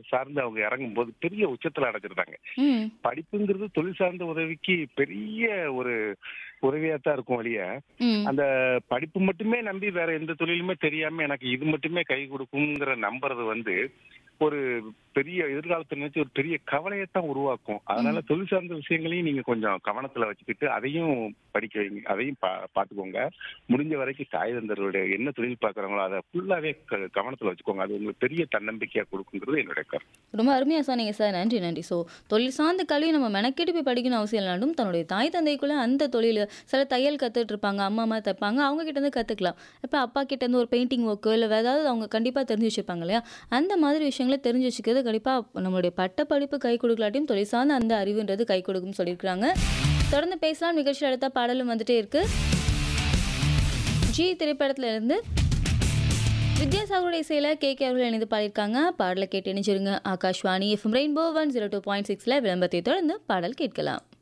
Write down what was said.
சார்ந்து அவங்க இறங்கும் போது பெரிய உச்சத்துல அடைஞ்சிருந்தாங்க ம் படிப்புங்கிறது தொழில் சார்ந்த உதவிக்கு பெரிய ஒரு உதவியா தான் இருக்கும் வழிய ம் அந்த படிப்பு மட்டுமே நம்பி வேற எந்த தொழிலுமே தெரியாம எனக்கு இது மட்டுமே கை கொடுக்குங்கிற நம்புறது வந்து ஒரு பெரிய எதிர்காலத்தை நினைச்சு ஒரு பெரிய கவலையத்தான் உருவாக்கும் அதனால தொழில் சார்ந்த விஷயங்களையும் நீங்க கொஞ்சம் கவனத்துல வச்சுக்கிட்டு அதையும் படிக்க வைங்க அதையும் பா- பாத்துக்கோங்க முடிஞ்ச வரைக்கும் தாய் தந்தருடைய என்ன தொழில் பாக்குறாங்களோ அதை ஃபுல்லாவே க- கவனத்துல வச்சுக்கோங்க அது உங்களுக்கு பெரிய தன்னம்பிக்கையா கொடுக்குங்கிறது என்னுடைய கருத்து ரொம்ப அருமையாக சொன்னீங்க சார் நன்றி நன்றி ஸோ தொழில் சார்ந்த கல்வி நம்ம மெனக்கெட்டு போய் படிக்கணும் அவசியம் இல்லாண்டும் தன்னுடைய தாய் தந்தைக்குள்ளே அந்த தொழில் சில தையல் கற்றுட்டு இருப்பாங்க அம்மா அம்மா தைப்பாங்க அவங்க கிட்டேருந்து கற்றுக்கலாம் இப்போ அப்பா கிட்டேருந்து ஒரு பெயிண்டிங் ஒர்க்கு இல்லை வேறு ஏதாவது அவங்க கண்டிப்பாக தெரிஞ்சு வச்சுருப்பாங்க இல்லையா அந்த மாதிரி விஷயங்களை தெரிஞ்சு வச்சுக்கிறது கண்டிப்பாக நம்மளுடைய பட்ட படிப்பு கை கொடுக்கலாட்டியும் தொழில் சார்ந்த அந்த அறிவுன்றது கை கொடுக்கும்னு சொல்லியிருக்கிறாங்க தொடர்ந்து பேசலாம் நிகழ்ச்சியில் அடுத்த பாடலும் வந்துட்டே இருக்கு ஜி திரைப்படத்துல இருந்து வித்யாசாகருடைய இசையில் கே கே அவர்கள் இணைந்து பாடியிருக்காங்க பாடலை கேட்டு இணைச்சிருங்க Akashvani FM Rainbow one zero two point சிக்ஸில் விளம்பரத்தை தொடர்ந்து பாடல் கேட்கலாம்